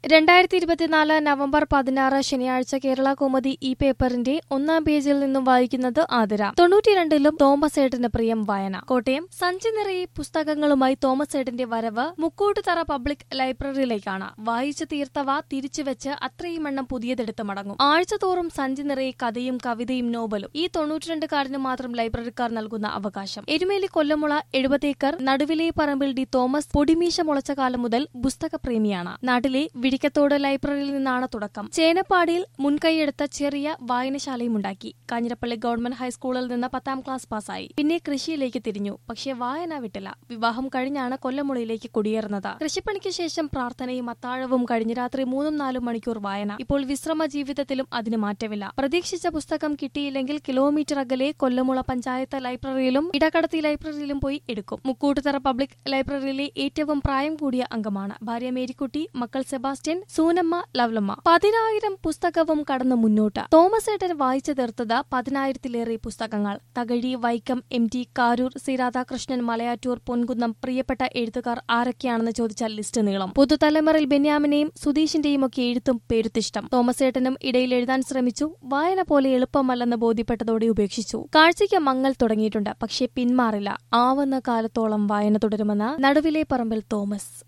രണ്ടായിരത്തി ഇരുപത്തിനാല് നവംബർ പതിനാറ് ശനിയാഴ്ച കേരള കോമതി ഈ പേപ്പറിന്റെ ഒന്നാം പേജിൽ നിന്നും വായിക്കുന്നത് ആതിര തൊണ്ണൂറ്റിരണ്ടിലും തോമസ് ഏട്ടന് പ്രിയം വായന കോട്ടയം സഞ്ചി നിറയെ പുസ്തകങ്ങളുമായി തോമസ് ഏട്ടന്റെ വരവ് മുക്കൂട്ടുതറ പബ്ലിക് ലൈബ്രറിയിലേക്കാണ് വായിച്ചു തീർത്തവ തിരിച്ചുവെച്ച് അത്രയും എണ്ണം പുതിയതെടുത്ത് മടങ്ങും ആഴ്ചതോറും സഞ്ചി നിറയെ കഥയും കവിതയും നോവലും ഈ തൊണ്ണൂറ്റിരണ്ടുകാരന് മാത്രം ലൈബ്രറിക്കാർ നൽകുന്ന അവകാശം എരുമേലി കൊല്ലമുള എഴുപതേക്കർ നടുവിലെ പറമ്പിൽ ഡി തോമസ് പൊടിമീശ മുളച്ച കാലം മുതൽ പുസ്തകപ്രേമിയാണ് നാട്ടിലെ വിഴിക്കത്തോട് ലൈബ്രറിയിൽ നിന്നാണ് തുടക്കം ചേനപ്പാടിയിൽ മുൻകൈയെടുത്ത ചെറിയ വായനശാലയും ഉണ്ടാക്കി കാഞ്ഞിരപ്പള്ളി ഗവൺമെന്റ് ഹൈസ്കൂളിൽ നിന്ന് പത്താം ക്ലാസ് പാസ്സായി പിന്നെ കൃഷിയിലേക്ക് തിരിഞ്ഞു പക്ഷേ വായന വിട്ടില്ല വിവാഹം കഴിഞ്ഞാണ് കൊല്ലമുളയിലേക്ക് കുടിയേറുന്നത് കൃഷിപ്പണിക്ക് ശേഷം പ്രാർത്ഥനയും അത്താഴവും കഴിഞ്ഞ് രാത്രി മൂന്നും നാലും മണിക്കൂർ വായന ഇപ്പോൾ വിശ്രമ ജീവിതത്തിലും അതിന് മാറ്റമില്ല പ്രതീക്ഷിച്ച പുസ്തകം കിട്ടിയില്ലെങ്കിൽ കിലോമീറ്റർ അകലെ കൊല്ലമുള പഞ്ചായത്ത് ലൈബ്രറിയിലും ഇടക്കടത്തി ലൈബ്രറിയിലും പോയി എടുക്കും മുക്കൂട്ടുതറ പബ്ലിക് ലൈബ്രറിയിലെ ഏറ്റവും പ്രായം കൂടിയ അംഗമാണ് ഭാര്യ മേരിക്കുട്ടി മക്കൾ സെബാസ്റ്റ്യൻ സൂനമ്മ ലവ്ലമ്മ പതിനായിരം പുസ്തകവും കടന്നു മുന്നോട്ട് തോമസ് ഏട്ടൻ വായിച്ചു തീർത്തത് പതിനായിരത്തിലേറെ പുസ്തകങ്ങൾ Thakazhi Vaikom M T Karoor C Radhakrishnan Malayattoor Ponkunnam പ്രിയപ്പെട്ട എഴുത്തുകാർ ആരൊക്കെയാണെന്ന് ചോദിച്ചാൽ ലിസ്റ്റ് നീളം പുതുതലമുറയിൽ ബെന്യാമിനെയും സുധീഷിന്റെയും ഒക്കെ എഴുത്തും പേരുത്തിഷ്ടം തോമസ് ഏട്ടനും ഇടയിൽ എഴുതാൻ ശ്രമിച്ചു വായന പോലെ എളുപ്പമല്ലെന്ന് ബോധ്യപ്പെട്ടതോടെ ഉപേക്ഷിച്ചു കാഴ്ചയ്ക്ക് മങ്ങൽ തുടങ്ങിയിട്ടുണ്ട് പക്ഷേ പിന്മാറില്ല ആവുന്ന കാലത്തോളം വായന തുടരുമെന്ന് നടുവിലെ പറമ്പിൽ തോമസ്